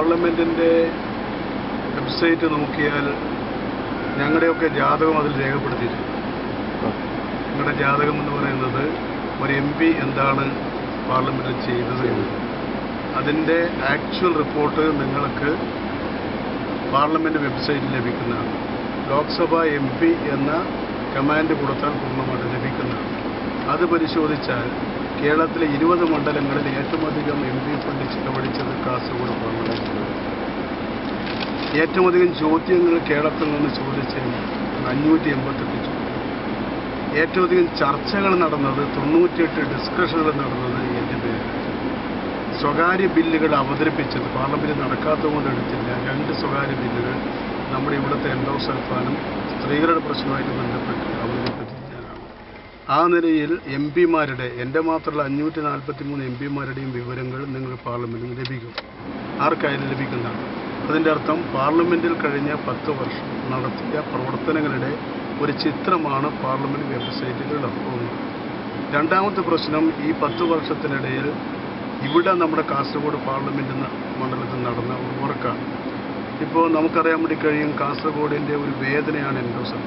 പാർലമെൻറ്റിൻ്റെ website നോക്കിയാൽ ഞങ്ങളുടെയൊക്കെ ജാതകം അതിൽ രേഖപ്പെടുത്തിയിട്ടുണ്ട് നിങ്ങളുടെ ജാതകം എന്ന് പറയുന്നത് ഒരു എം പി എന്താണ് പാർലമെൻറ്റിൽ ചെയ്തത് എന്ന് അതിൻ്റെ ആക്ച്വൽ റിപ്പോർട്ട് നിങ്ങൾക്ക് പാർലമെൻറ്റ് വെബ്സൈറ്റിൽ ലഭിക്കുന്നതാണ് ലോക്സഭ എം പി എന്ന കമാൻഡ് കൊടുത്താൽ പൂർണ്ണമായിട്ട് ലഭിക്കുന്നതാണ് അത് പരിശോധിച്ചാൽ കേരളത്തിലെ ഇരുപത് മണ്ഡലങ്ങളിൽ ഏറ്റവും അധികം എം പി ഫണ്ട് ചിലവഴിച്ചത് കാസർഗോഡ് പാർലമെൻറ്റിലാണ് ഏറ്റവും അധികം ചോദ്യങ്ങൾ കേരളത്തിൽ നിന്ന് ചോദിച്ചത് അഞ്ഞൂറ്റി എൺപത്തെട്ട് ചോദ്യം ഏറ്റവും അധികം ചർച്ചകൾ നടന്നത് തൊണ്ണൂറ്റിയെട്ട് ഡിസ്കഷനുകൾ നടന്നത് എൻ്റെ പേരിൽ സ്വകാര്യ ബില്ലുകൾ അവതരിപ്പിച്ചത് പാർലമെൻറ്റ് നടക്കാത്തതുകൊണ്ട് എടുത്തില്ല രണ്ട് സ്വകാര്യ ബില്ലുകൾ നമ്മുടെ ഇവിടുത്തെ എൻഡോസൽഫാനും സ്ത്രീകളുടെ പ്രശ്നവുമായിട്ട് ബന്ധപ്പെട്ട് അവതരിപ്പിച്ചത് ഞാനാണ് ആ നിലയിൽ എം പിമാരുടെ എൻ്റെ മാത്രമല്ല അഞ്ഞൂറ്റി നാൽപ്പത്തി മൂന്ന് എം പിമാരുടെയും വിവരങ്ങൾ നിങ്ങൾ പാർലമെൻറ്റിന് ലഭിക്കും ആർക്കായാലും ലഭിക്കുന്നതാണ് അതിൻ്റെ അർത്ഥം പാർലമെൻറ്റിൽ കഴിഞ്ഞ പത്ത് വർഷം നടത്തിയ പ്രവർത്തനങ്ങളുടെ ഒരു ചിത്രമാണ് പാർലമെൻറ്റ് വെബ്സൈറ്റിൽ ഒന്ന് രണ്ടാമത്തെ പ്രശ്നം ഈ പത്ത് വർഷത്തിനിടയിൽ ഇവിടെ നമ്മുടെ കാസർഗോഡ് പാർലമെൻറ്റ് എന്ന മണ്ഡലത്തിൽ നടന്ന ഒരു വർക്കാണ് ഇപ്പോൾ നമുക്കറിയാൻ വേണ്ടി കഴിയും കാസർഗോഡിൻ്റെ ഒരു വേദനയാണ് എൻഡോസം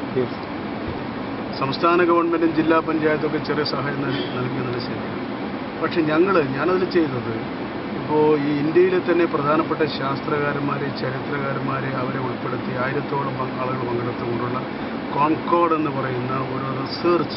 സംസ്ഥാന ഗവൺമെൻറ്റും ജില്ലാ പഞ്ചായത്തൊക്കെ ചെറിയ സഹായം നൽ- നൽകിയെന്നത് ശരിയാണ് പക്ഷെ ഞങ്ങൾ ഞാനതിൽ ചെയ്തത് ഇപ്പോൾ ഈ ഇന്ത്യയിലെ തന്നെ പ്രധാനപ്പെട്ട ശാസ്ത്രകാരന്മാരെ ചരിത്രകാരന്മാരെ അവരെ ഉൾപ്പെടുത്തി ആയിരത്തോളം പങ്ക് ആളുകൾ പങ്കെടുത്തുകൊണ്ടുള്ള കോൺകോഡ് എന്ന് പറയുന്ന ഒരു റിസർച്ച്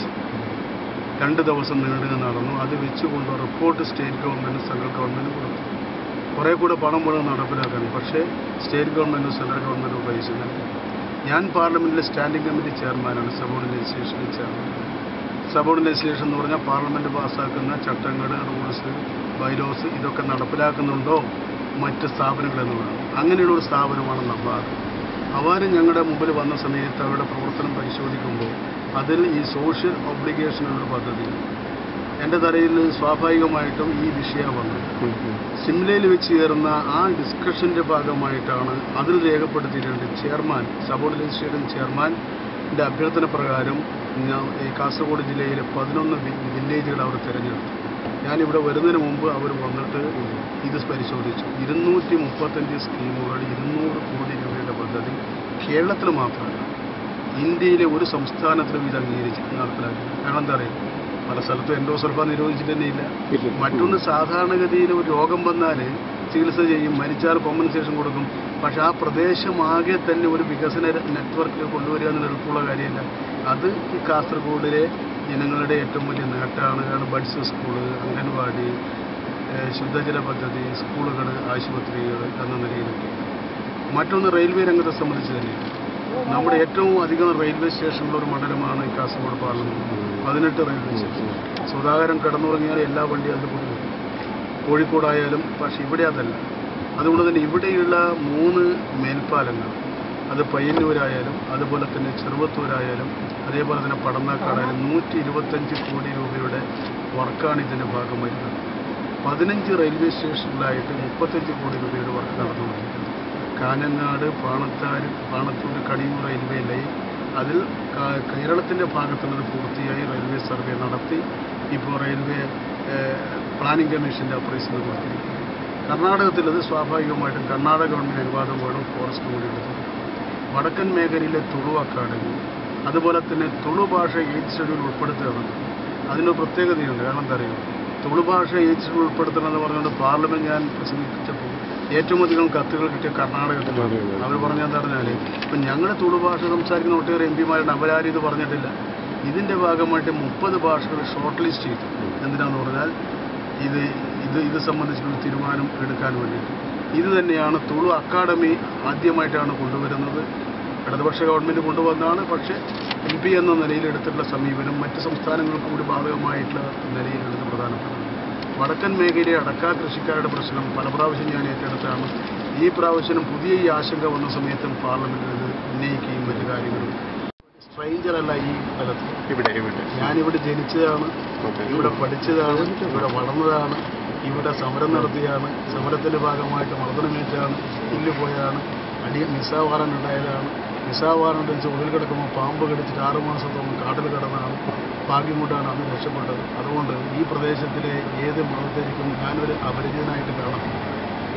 രണ്ട് ദിവസം നീണ്ടു നടന്നു അത് വെച്ചുകൊണ്ട് report state government central government കൊടുത്തു കുറേ കൂടെ പണം മുഴുവൻ നടപ്പിലാക്കാൻ പക്ഷേ സ്റ്റേറ്റ് ഗവൺമെൻറ്റും സെൻട്രൽ ഗവൺമെൻറ്റും പൈസ നൽകി ഞാൻ പാർലമെൻറ്റിലെ സ്റ്റാൻഡിംഗ് കമ്മിറ്റി ചെയർമാനാണ് സബോർഡിനേറ്റ് ലെജിസ്ലേഷനിൽ ചെയർമാൻ സബോർഡിനേറ്റ് ലെജിസ്ലേഷൻ എന്ന് പറഞ്ഞാൽ പാർലമെൻറ്റ് പാസ്സാക്കുന്ന ചട്ടങ്ങൾ റൂൾസ് ബൈലോസ് ഇതൊക്കെ നടപ്പിലാക്കുന്നുണ്ടോ മറ്റ് സ്ഥാപനങ്ങൾ എന്നുള്ളതാണ് അങ്ങനെയുള്ള ഒരു സ്ഥാപനമാണ് നബാർഡ് അവർ ഞങ്ങളുടെ മുമ്പിൽ വന്ന സമയത്ത് അവരുടെ പ്രവർത്തനം പരിശോധിക്കുമ്പോൾ അതിൽ ഈ സോഷ്യൽ ഒബ്ലിഗേഷൻ എന്നൊരു പദ്ധതി എൻ്റെ തലയിൽ സ്വാഭാവികമായിട്ടും ഈ വിഷയം വന്നത് സിംലയിൽ വെച്ച് ചേർന്ന ആ ഡിസ്കഷൻ്റെ ഭാഗമായിട്ടാണ് അതിൽ രേഖപ്പെടുത്തിയിട്ടുണ്ട് ചെയർമാൻ സബോർഡ് ലെജിസ്ട്രേഷൻ ചെയർമാൻ്റെ അഭ്യർത്ഥന പ്രകാരം ഞാൻ ഈ കാസർഗോഡ് ജില്ലയിലെ പതിനൊന്ന് വി- വില്ലേജുകൾ അവർ തിരഞ്ഞെടുത്തു ഞാനിവിടെ വരുന്നതിന് മുമ്പ് അവർ വന്നിട്ട് ഇത് പരിശോധിച്ചു ഇരുന്നൂറ്റി മുപ്പത്തഞ്ച് സ്കീമുകൾ ഇരുന്നൂറ് കോടി രൂപയുടെ പദ്ധതി കേരളത്തിൽ മാത്രമല്ല ഇന്ത്യയിലെ ഒരു സംസ്ഥാനത്തിലും ഇത് അംഗീകരിച്ച് നടപ്പിലാക്കി കാരണം എന്താ പറയുക പല സ്ഥലത്തും എൻഡോസൾഫ നിരോധിച്ചിട്ട് തന്നെ ഇല്ല മറ്റൊന്ന് സാധാരണഗതിയിൽ ഒരു രോഗം വന്നാൽ ചികിത്സ ചെയ്യും മരിച്ചാൽ കോമ്പൻസേഷൻ കൊടുക്കും പക്ഷെ ആ പ്രദേശമാകെ തന്നെ ഒരു വികസന നെറ്റ്വർക്കിൽ കൊണ്ടുവരിക എന്നുള്ള എളുപ്പമുള്ള കാര്യമല്ല അത് ഈ കാസർഗോഡിലെ ജനങ്ങളുടെ ഏറ്റവും വലിയ നേട്ടമാണ് കാരണം ബഡ്സ് സ്കൂള് അംഗൻവാടി ഏഹ് ശുദ്ധജല പദ്ധതി സ്കൂളുകൾ ആശുപത്രികൾ എന്ന നിലയിലൊക്കെ മറ്റൊന്ന് റെയിൽവേ രംഗത്തെ സംബന്ധിച്ച് തന്നെയാണ് നമ്മുടെ ഏറ്റവും അധികം റെയിൽവേ സ്റ്റേഷനുള്ള ഒരു മണ്ഡലമാണ് ഈ കാസർഗോഡ് പാർലമെന്റ് പതിനെട്ട് റെയിൽവേ സ്റ്റേഷൻ സുധാകരൻ കിടന്നുറങ്ങിയാൽ എല്ലാ വണ്ടിയും അതിൽ കൂടി വരും കോഴിക്കോടായാലും പക്ഷെ ഇവിടെ അതല്ല അതുകൊണ്ട് തന്നെ ഇവിടെയുള്ള മൂന്ന് മേൽപ്പാലങ്ങൾ അത് പയ്യന്നൂരായാലും അതുപോലെ തന്നെ ചെറുവത്തൂരായാലും അതേപോലെ തന്നെ പടന്നാക്കാടായാലും നൂറ്റി ഇരുപത്തഞ്ച് കോടി രൂപയുടെ വർക്കാണ് ഇതിൻ്റെ ഭാഗമായി നടന്നത് പതിനഞ്ച് റെയിൽവേ സ്റ്റേഷനിലായിട്ട് മുപ്പത്തഞ്ച് കോടി രൂപയുടെ വർക്ക് നടന്നുകൊണ്ടിരിക്കുന്നത് കാഞ്ഞങ്ങാട് പാണത്താര് പാണത്തൂർ കടിയൂർ റെയിൽവേ ലൈൻ അതിൽ ക- കേരളത്തിൻ്റെ ഭാഗത്തുള്ളത് പൂർത്തിയായി റെയിൽവേ സർവേ നടത്തി ഇപ്പോൾ റെയിൽവേ ഏഹ്, പ്ലാനിംഗ് കമ്മീഷൻ്റെ അപ്രൈസിൽ കൊടുത്തിരിക്കുന്നു കർണാടകത്തിലത് സ്വാഭാവികമായിട്ടും കർണാടക ഗവൺമെൻറ് അനുവാദം വേണം ഫോറസ്റ്റ് കൂടി എടുത്തത് വടക്കൻ മേഖലയിലെ തുളു അക്കാദമി അതുപോലെ തന്നെ തുളു ഭാഷ എയ്റ്റ് ഷെഡ്യൂൾ ഉൾപ്പെടുത്തുകയാണ് അതിനൊരു പ്രത്യേകതയുണ്ട് കാരണം എന്താ അറിയുമോ തുളു ഭാഷ എയ്റ്റ് ഷെഡ്യൂൾ ഉൾപ്പെടുത്തണം എന്ന് പറഞ്ഞുകൊണ്ട് പാർലമെന്റ് ഞാൻ പ്രസംഗിച്ചപ്പോൾ ഏറ്റവും അധികം കത്തുകൾ കിട്ടിയ കർണാടകത്തിലാണ് അവർ പറഞ്ഞ എന്താ പറഞ്ഞാൽ ഇപ്പം ഞങ്ങൾ തുളു ഭാഷ സംസാരിക്കുന്ന ഒട്ടേറെ എം പിമാരുടെ അവരാരും ഇത് പറഞ്ഞിട്ടില്ല ഇതിൻ്റെ ഭാഗമായിട്ട് മുപ്പത് ഭാഷകൾ ഷോർട്ട് ലിസ്റ്റ് ചെയ്തു എന്തിനാന്ന് പറഞ്ഞാൽ ഇത് ഇത് ഇത് സംബന്ധിച്ചൊരു തീരുമാനം എടുക്കാൻ വേണ്ടിയിട്ട് ഇത് തന്നെയാണ് തുളു അക്കാഡമി ആദ്യമായിട്ടാണ് കൊണ്ടുവരുന്നത് ഇടതുപക്ഷ ഗവൺമെൻറ് കൊണ്ടുവന്നതാണ് പക്ഷേ എം പി എന്ന നിലയിൽ എടുത്തിട്ടുള്ള സമീപനം മറ്റ് സംസ്ഥാനങ്ങൾക്ക് കൂടി ബാധകമായിട്ടുള്ള നിലയിലുള്ളത് പ്രധാനപ്പെട്ടത് വടക്കൻ മേഖലയിലെ അടക്കാ കൃഷിക്കാരുടെ പ്രശ്നം പല പ്രാവശ്യം ഞാൻ ഏറ്റെടുത്താണ് ഈ പ്രാവശ്യം പുതിയ ഈ ആശങ്ക വന്ന സമയത്തും പാർലമെൻറ്റിൽ ഇത് ഉന്നയിക്കുകയും മറ്റു കാര്യങ്ങളും സ്ട്രെയിഞ്ചർ അല്ല ഈ സ്ഥലത്ത് ഇവിടെ ഇവിടെ ഞാനിവിടെ ജനിച്ചതാണ് ഓക്കെ. ഇവിടെ പഠിച്ചതാണ് ഇവിടെ വളർന്നതാണ് ഇവിടെ സമരം നടത്തിയാണ് സമരത്തിൻ്റെ ഭാഗമായിട്ട് മർദ്ദനമേറ്റാണ് ഇല്ല് പോയതാണ് അടി നിസാവാറൻ ഉണ്ടായതാണ് നിസാവാറൻ്റെ ഉള്ളിൽ കിടക്കുമ്പോൾ പാമ്പ് കടിച്ചിട്ട് ആറു മാസത്തോളം കാട്ടിൽ കിടന്നാണ് ഭാഗ്യം കൊണ്ടാണ് അന്ന് രക്ഷപ്പെട്ടത് അതുകൊണ്ട് ഈ പ്രദേശത്തിലെ ഏത് മതത്തിലേക്കും ഞാനൊരു അപരിചിതനായിട്ട് കാണാം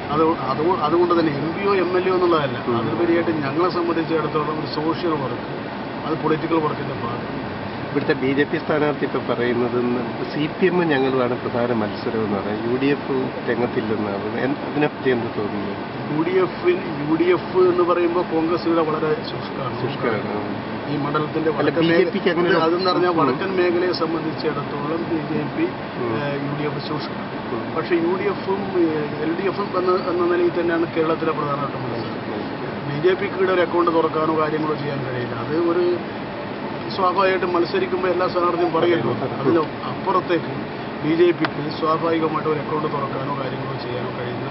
അത് അത് അതുകൊണ്ട് തന്നെ എം പിയോ എം എൽ എ എന്നുള്ളതല്ല ഉം. അതിലുപരിയായിട്ട് ഞങ്ങളെ സംബന്ധിച്ചിടത്തോളം ഒരു സോഷ്യൽ വർക്ക് അത് പൊളിറ്റിക്കൽ വർക്കിൻ്റെ ഭാഗം ഇവിടുത്തെ ബി ജെ പി സ്ഥാനാർത്ഥി ഇപ്പോൾ പറയുന്നത് സി പി എമ്മും ഞങ്ങളുമാണ് പ്രധാന മത്സരം എന്ന് പറയുന്നത് യു ഡി എഫ് രംഗത്തില്ലെന്നാണ് എൻ- അതിനെപ്പറ്റി എന്ത് തോന്നുന്നു യു ഡി എഫിൽ യു ഡി എഫ് എന്ന് പറയുമ്പോൾ കോൺഗ്രസ് ഇവിടെ വളരെ ശുഷ്കാണ് ശുഷ്കാണ് ഈ മണ്ഡലത്തിന്റെ അല്ല, വടക്കൻ BJP ക്ക് അങ്ങനെ ഒരു- അതെന്ന് പറഞ്ഞാൽ ഉം. വടക്കൻ മേഖലയെ സംബന്ധിച്ചിടത്തോളം ബി ജെ പി ഉം. യു ഡി എഫ് ശുഷ്കാണ് ഉം. പക്ഷേ യു ഡി എഫും എൽ ഡി എഫും എന്ന എന്ന നിലയിൽ തന്നെയാണ് കേരളത്തിലെ പ്രധാനമായിട്ട് മത്സരം ബി ജെ പിക്ക് ഇവിടെ ഒരു അക്കൗണ്ട് തുറക്കാനോ കാര്യങ്ങളോ ചെയ്യാൻ കഴിയില്ല അത് ഒരു സ്വാഭാവികമായിട്ടും മത്സരിക്കുമ്പോൾ എല്ലാ സ്ഥാനാർത്ഥിയും പറയുമല്ലോ അതിന് അപ്പുറത്തേക്ക് ബി ജെ പിക്ക് സ്വാഭാവികമായിട്ട് ഒരു അക്കൗണ്ട് തുറക്കാനോ കാര്യങ്ങളോ ചെയ്യാനോ കഴിയുന്ന